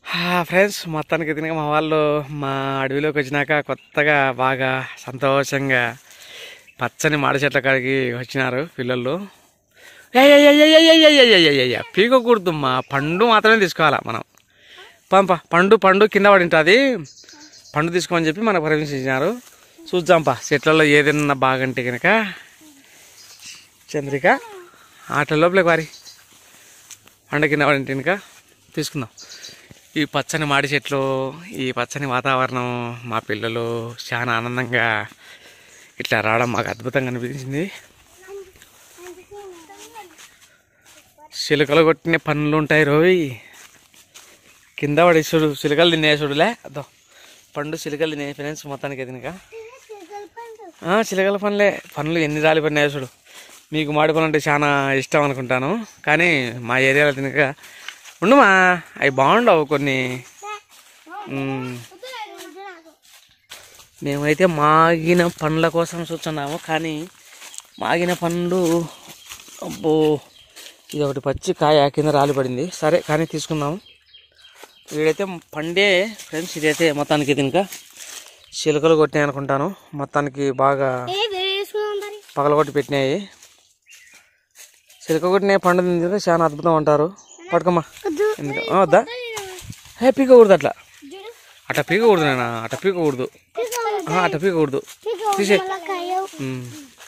Friends మొత్తానికి తినక మా వాళ్ళు మా అడవిలోకి వచ్చినాక కొత్తగా బాగా సంతోషంగా పచ్చని మాడి చెట్ల కాడికి వచ్చినారు పిల్లలు పీకకూడదు మా పండు మాత్రమే తీసుకోవాలా మనం పంప పండు పండు కింద పడి ఉంటుంది పండు తీసుకోమని చెప్పి మనకు పర్మిషన్ ఇచ్చినారు చూద్దాంపా చెట్లలో ఏదైనా బాగంటే కనుక చంద్రిక ఆటల లోపలికి వారి పండు కింద పడి కనుక తీసుకుందాం ఈ పచ్చని మాడి చెట్లు ఈ పచ్చని వాతావరణం మా పిల్లలు చాలా ఆనందంగా ఇట్లా రావడం మాకు అద్భుతంగా అనిపించింది చిలుకలు కొట్టిన పనులు ఉంటాయి రోయ్ కింద పడేసుడు చిలుకలు తినేసుడులే అదో పండు చిలుకలు తినే ఫ్రెండ్స్ మొత్తానికి ఎదినక చిలుకల పనులే పనులు ఎన్ని రాలి పడినాయి చూడు మీకు మాడి పనులు అంటే చాలా ఇష్టం అనుకుంటాను కానీ మా ఏరియాలో తినక ఉండుమా అవి బాగుండవు కొన్ని మ్మ్. మేమైతే మాగిన పండ్ల కోసం చూస్తున్నాము కానీ మాగిన పండ్లు అబ్బో ఇది ఒకటి పచ్చి కాయ కింద రాలి పడింది సరే కానీ తీసుకుందాము వీడైతే పండే ఫ్రెండ్స్ ఇదైతే మొత్తానికి ఇది ఇంకా చిలుకలు కొట్టినాయి అనుకుంటాను మొత్తానికి బాగా పగలగొట్టి పెట్టినాయి చిలుక కొట్టిన పండు తింటే చాలా అద్భుతం అంటారు పట్టుకోమ్మా ఎందుకు ఆ, వద్దా హే పీకకూడదు అట్లా అట్లా పీకకూడదు నాయనా అట్లా పీకకూడదు ఆ, అట్లా పీకకూడదు తీసే ఉమ్.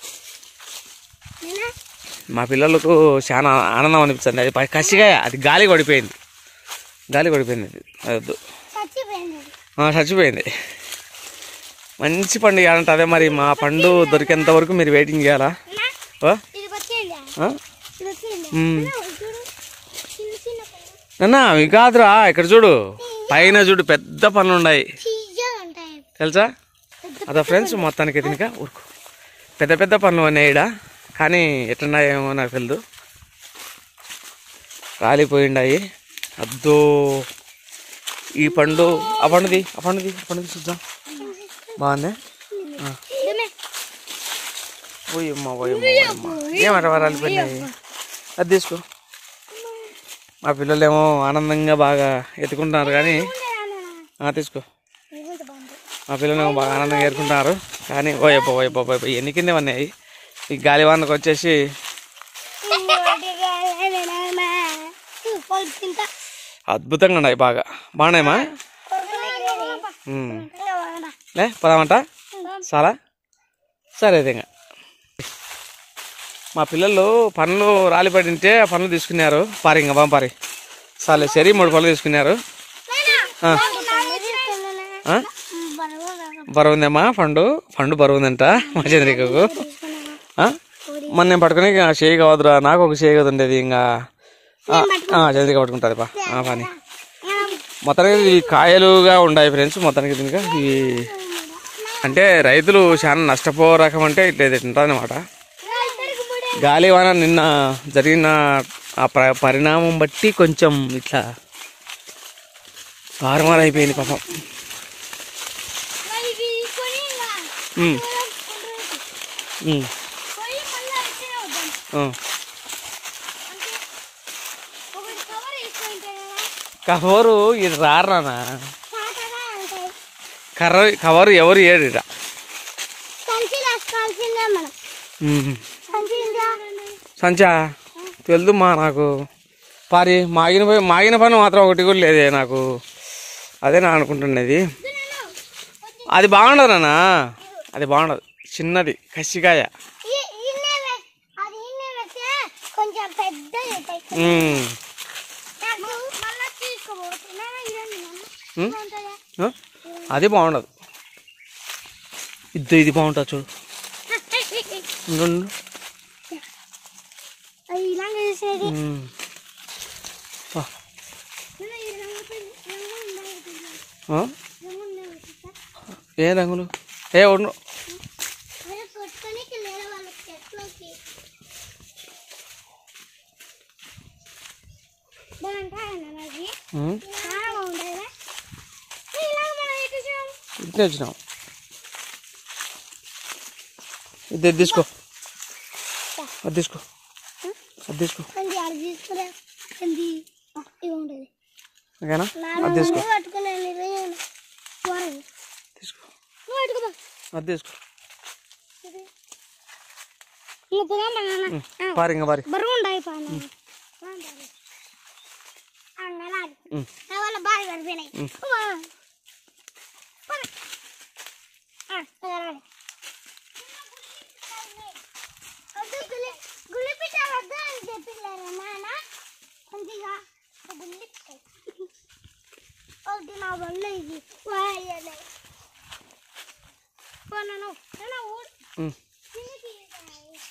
మా పిల్లలకు చాలా ఆనందం అనిపిస్తుంది అది ప- కసిగా అది గాలి పడిపోయింది గాలి పడిపోయింది అది అది వద్దు ఆ, చచ్చిపోయింది మంచి పండు ఇవ్వాలంటే అదే మరి మా పండు దొరికేంత వరకు మీరు వెయిటింగ్ చేయాలా ఓ? ఆ? ఉమ్. నాన్న అవి కాదురా ఇక్కడ చూడు పైన చూడు పెద్ద పనులు ఉన్నాయి తెలుసా అదా ఫ్రెండ్స్ మొత్తానికి తినక ఊరుకో పెద్ద పెద్ద పనులు ఉన్నాయి ఈడ కానీ ఎట్లున్నాయేమో నాకు తెలియదు రాలిపోయిండాయి అద్దో ఈ పండు ఆ పండుది ఆ పండుది ఆ పండుది చూద్దాం బాగుంది పోయమ్మ పోయమ్మ పోయమ్మ ఏమంట రాలిపోయినాయి అది తీసుకో మా పిల్లలేమో ఆనందంగా బాగా ఎత్తుకుంటున్నారు కానీ ఆ, తీసుకో మా పిల్లలేమో బాగా ఆనందంగా ఏరుకుంటున్నారు కానీ ఓయప్ప ఓయప్ప ఓయప్ప ఎన్ని కింద ఉన్నాయి ఈ గాలివానకు వచ్చేసి అద్భుతంగా ఉన్నాయి బాగా బాగున్నాయమ్మా ఉమ్. లే పదామంట చాలా సరే అయితే ఇంకా మా పిల్లలు పనులు రాలిపడి ఉంటే ఆ పనులు తీసుకున్నారు పారి ఇంకా పంపారి సరే సరే మూడు పనులు తీసుకున్నారు ఆ. ఆ? బరువు ఉందమ్మా పండు పండు బరువు ఉందంట మా చంద్రికకు ఆ? మొన్న నేను పట్టుకుని ఇంకా చేయి కావద్దురా నాకు ఒక చేయి కదా ఉండేది ఇంకా ఆ, ఆ, చంద్రిక పట్టుకుంటుంది పా ఆ, పని మొత్తానికి ఇవి కాయలుగా ఉన్నాయి ఫ్రెండ్స్ మొత్తానికి దీనిగా ఇవి అంటే రైతులు చాలా నష్టపో రకం అంటే ఇట్లా ఉంటుంది అనమాట గాలివాన నిన్న జరిగిన ఆ ప్ర- పరిణామం బట్టి కొంచెం ఇట్లా తారుమారు అయిపోయింది పాపం ఉమ్, ఉమ్, ఆ. కవరు ఇది రారానా కర్ర కవరు ఎవరు ఏడు ఈడ. ఉమ్. సంచా తెలుదు మా నాకు పారి మాగిన పోయి మాగిన పని మాత్రం ఒకటి కూడా లేదే నాకు అదే నా అనుకుంటున్నది అది బాగుండదు నాన్న అది బాగుండదు చిన్నది కసికాయ కొంచెం పెద్ద అవుతాయి ఉమ్. నాకు మళ్ళా తీసుకోబోతున్నా ఇదండి ఉమ్. బాగుంటుందా ఆ? అది బాగుండదు ఇది ఇది బాగుంటుంది చూడు ఉండు, ఉండు. అది ఇలాగే చేసేది ఉమ్. ఆ. ఆ? ఏ రంగులు ఏ ఉండు కొట్టుకొని లేదా వాళ్ళ చెట్లోకి బాగుంటాయన్న మరి ఉమ్. చాలా బాగుంటాయి ఇలాగ మనం ఎటు చేయం ఇట్లా వచ్చినాం ఇది ఇది తీసుకో అది తీసుకో అది తీసుకో కొంచెం అది తీసుకురా కొంచెం ఇవి ఉంటుంది ఓకేనా అది తీసుకో పట్టుకున్నాను ఇరవై తీసుకో నువ్వు పట్టుకోబా అది తీసుకో నువ్వు పోదాం నాన్న పారి ఇంకా పారి బరువు ఉండాయి పాన అంగలాడి ఉమ్. నా వల్ల బాగా పడిపోయినాయి ఉమ్మా. పద. ఆ, అంగలాడి. వద్దు, గులి గులి పిట్ట వద్దు అని చెప్పిల్లారా నాన్న కొద్దిగా ఒక గులి పిట్ట. ఒకటి నా వల్ల ఇది వాయలే పోనాను నాన్న ఊరు ఉమ్. కిందికి ఇవ్వాలి.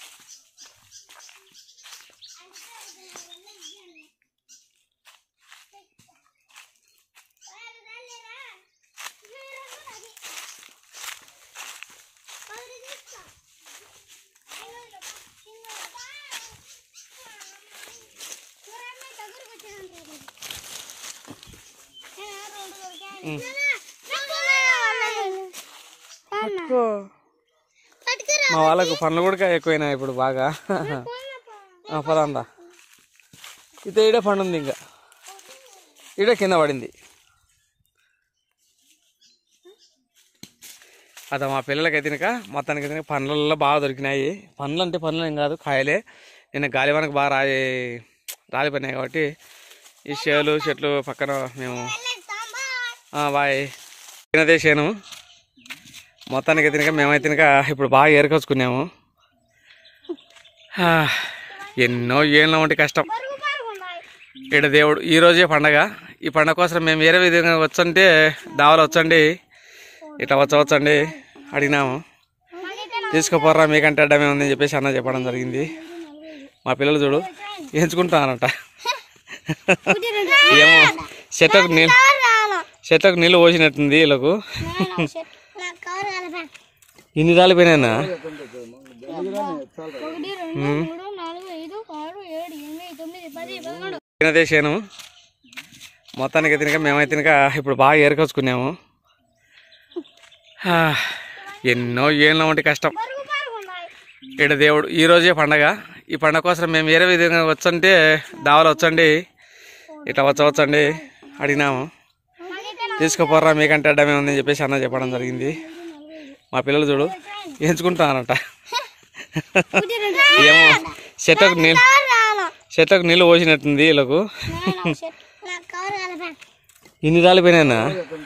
మా వాళ్ళకు పనులు కూడా ఎక్కువైనాయి ఇప్పుడు బాగా ఆ, పదందా ఇతే ఈడే పండు ఉంది ఇంకా ఈడే కింద పడింది అదే మా పిల్లలకైతే తినక మొత్తానికి తినక పండ్లలో బాగా దొరికినాయి పండ్లు అంటే పండ్లు ఏం కాదు కాయలే నిన్న గాలివానకు బాగా రాయి రాలిపోయినాయి కాబట్టి ఈ చేలు చెట్లు పక్కన మేము ఆ, బాయ్ తినదే చేను మొత్తానికి తినక మేమైతే తినక ఇప్పుడు బాగా ఏరుకొచ్చుకున్నాము ఆ, ఎన్నో ఏళ్ళ వంటి కష్టం ఈడ దేవుడు ఈ రోజే పండగ ఈ పండగ కోసం మేము వేరే విధంగా వచ్చంటే దావలు వచ్చండి ఇట్లా వచ్చవచ్చండి అడిగినాము తీసుకోపోరా మీకంటే అడ్డమే ఉందని చెప్పేసి అన్న చెప్పడం జరిగింది మా పిల్లలు చూడు ఎంచుకుంటానంట ఏమో చెట్లకు నీళ్ళు చెట్లకు నీళ్ళు పోసినట్టుంది వీళ్ళకు ఇన్ని రాలిపోయినా ఒకటి రెండు మూడు నాలుగు ఐదు ఆరు ఏడు ఎనిమిది తొమ్మిది పది పదకొండు తినదే చేను మొత్తానికి తినక మేమైతే తినక ఇప్పుడు బాగా ఏరుకొచ్చుకున్నాము ఆ, ఎన్నో ఏళ్ళ వంటి కష్టం పరుగు పరుగు ఉన్నాయి ఈడ దేవుడు ఈ రోజే పండగ ఈ పండగ కోసం మేము వేరే విధంగా వచ్చంటే దావలు వచ్చండి ఇట్లా వచ్చవచ్చండి అడిగినాము తీసుకోపోరా మీకంటే అడ్డమే ఉందని చెప్పేసి అన్న చెప్పడం జరిగింది మా పిల్లలు చూడు ఎంచుకుంటానంట ఏమో చెట్లకు నీళ్ళు చెట్లకు నీళ్ళు పోసినట్టుంది వీళ్ళకు నాకు కవర్ కలపా ఇన్ని రాలిపోయినా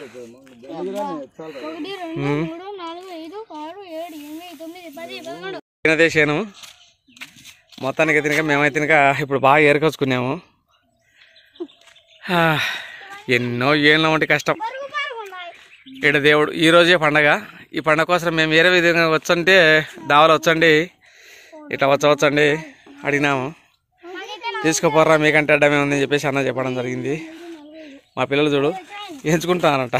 ఒకటి రెండు మూడు నాలుగు ఐదు ఆరు ఏడు ఎనిమిది తొమ్మిది పది పదకొండు తినదే చేను మొత్తానికి తినక మేమైతే తినక ఇప్పుడు బాగా ఏరుకొచ్చుకున్నాము ఆ, ఎన్నో ఏళ్ళ వంటి కష్టం పరుగు పరుగు ఉన్నాయి ఈడ దేవుడు ఈ రోజే పండగ ఈ పండగ కోసం మేము వేరే విధంగా వచ్చంటే దావలు వచ్చండి ఇట్లా వచ్చవచ్చండి అడిగినాము తీసుకోపోరా మీకంటే అడ్డమే ఉందని చెప్పేసి అన్న చెప్పడం జరిగింది మా పిల్లలు చూడు ఎంచుకుంటానంట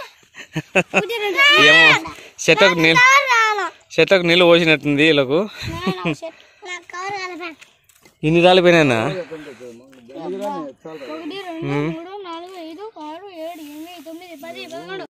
ఏమో చెట్లకు నీళ్ళు చెట్లకు నీళ్ళు పోసినట్టుంది వీళ్ళకు నాకు కవర్ కలపా ఇన్ని రాలిపోయినా ఒకటి రెండు మూడు నాలుగు ఐదు ఆరు ఏడు ఎనిమిది తొమ్మిది పది పదకొండు